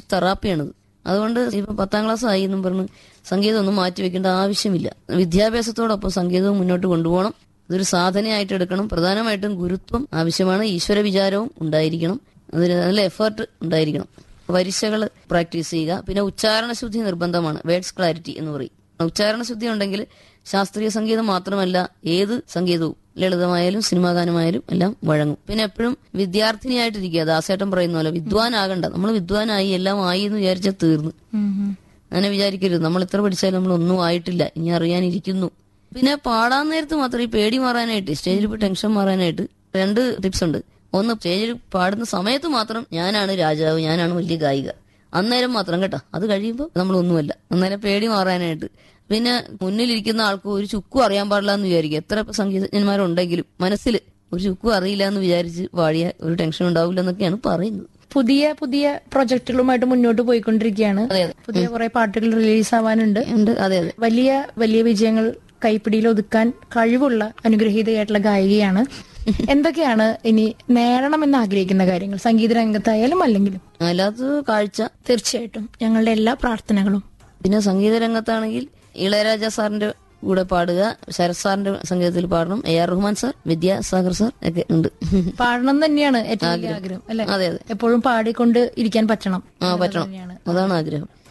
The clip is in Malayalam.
മ്യൂസിക് തെറാപ്പിയാണിത് അതുകൊണ്ട് ഇപ്പൊ പത്താം ക്ലാസ് ആയി എന്നും പറഞ്ഞ് സംഗീതം ഒന്നും മാറ്റി വെക്കേണ്ട ആവശ്യമില്ല വിദ്യാഭ്യാസത്തോടൊപ്പം സംഗീതവും മുന്നോട്ട് കൊണ്ടുപോകണം ഇതൊരു സാധനയായിട്ട് എടുക്കണം പ്രധാനമായിട്ടും ഗുരുത്വം ആവശ്യമാണ് ഈശ്വര വിചാരവും ഉണ്ടായിരിക്കണം അതിന് നല്ല എഫേർട്ട് ഉണ്ടായിരിക്കണം വരിശകൾ പ്രാക്ടീസ് ചെയ്യുക പിന്നെ ഉച്ചാരണ ശുദ്ധി നിർബന്ധമാണ് വേർഡ്സ് ക്ലാരിറ്റി എന്ന് പറയും ഉച്ചാരണ ശുദ്ധി ഉണ്ടെങ്കിൽ ശാസ്ത്രീയ സംഗീതം മാത്രമല്ല ഏത് സംഗീതവും ലളിതമായാലും സിനിമാ ഗാനമായാലും എല്ലാം വഴങ്ങും പിന്നെ എപ്പോഴും വിദ്യാർത്ഥിനിയായിട്ടിരിക്കുക ദാസേട്ടൻ പറയുന്ന പോലെ വിദ്വാനാകണ്ട നമ്മൾ വിദ്വാനായി എല്ലാം ആയി എന്ന് വിചാരിച്ചാൽ തീർന്നു അങ്ങനെ വിചാരിക്കരുത് നമ്മൾ എത്ര പഠിച്ചാലും നമ്മൾ ഒന്നും ആയിട്ടില്ല ഇനി അറിയാനിരിക്കുന്നു പിന്നെ പാടാൻ നേരത്ത് മാത്രം ഈ പേടി മാറാനായിട്ട് സ്റ്റേജിൽ പോയി ടെൻഷൻ മാറാനായിട്ട് രണ്ട് ടിപ്സ് ഉണ്ട് ഒന്ന് സ്റ്റേജിൽ പാടുന്ന സമയത്ത് മാത്രം ഞാനാണ് രാജാവ് ഞാനാണ് വലിയ ഗായിക അന്നേരം മാത്രം കേട്ടോ അത് കഴിയുമ്പോൾ നമ്മളൊന്നുമല്ല അന്നേരം പേടി മാറാനായിട്ട് പിന്നെ മുന്നിലിരിക്കുന്ന ആൾക്ക് ഒരു ചുക്കും അറിയാൻ പാടില്ല എന്ന് വിചാരിക്കുക എത്ര ഇപ്പൊ സംഗീതജ്ഞന്മാരുണ്ടെങ്കിലും മനസ്സിൽ ഒരു ചുക്കും അറിയില്ല എന്ന് വിചാരിച്ച് പാടിയ ഒരു ടെൻഷൻ ഉണ്ടാവില്ല എന്നൊക്കെയാണ് പറയുന്നത് പുതിയ പുതിയ പ്രൊജക്ടുകളുമായിട്ട് മുന്നോട്ട് പോയിക്കൊണ്ടിരിക്കുകയാണ് അതെ അതെ പുതിയ കുറെ പാട്ടുകൾ റിലീസ് ആവാനുണ്ട് ഉണ്ട് അതെ അതെ വലിയ വലിയ വിജയങ്ങൾ കൈപ്പിടിയിൽ ഒതുക്കാൻ കഴിവുള്ള അനുഗ്രഹീതയായിട്ടുള്ള ഗായികയാണ് എന്തൊക്കെയാണ് ഇനി നേടണമെന്ന് ആഗ്രഹിക്കുന്ന കാര്യങ്ങൾ സംഗീത രംഗത്തായാലും അല്ലെങ്കിലും അല്ലാത്തത് കാഴ്ച തീർച്ചയായിട്ടും ഞങ്ങളുടെ എല്ലാ പ്രാർത്ഥനകളും പിന്നെ സംഗീത രംഗത്താണെങ്കിൽ ഇളയരാജ സാറിന്റെ കൂടെ പാടുക ശരത് സാറിന്റെ സംഗീതത്തിൽ പാടണം A R Rahman sir Vidyasagar sir ഒക്കെ ഉണ്ട് പാടണം തന്നെയാണ് ഏറ്റവും വലിയ ആഗ്രഹം അല്ലെ അതെ അതെ എപ്പോഴും പാടിക്കൊണ്ട് ഇരിക്കാൻ പറ്റണം ആ പറ്റണം തന്നെയാണ് അതാണ് ആഗ്രഹം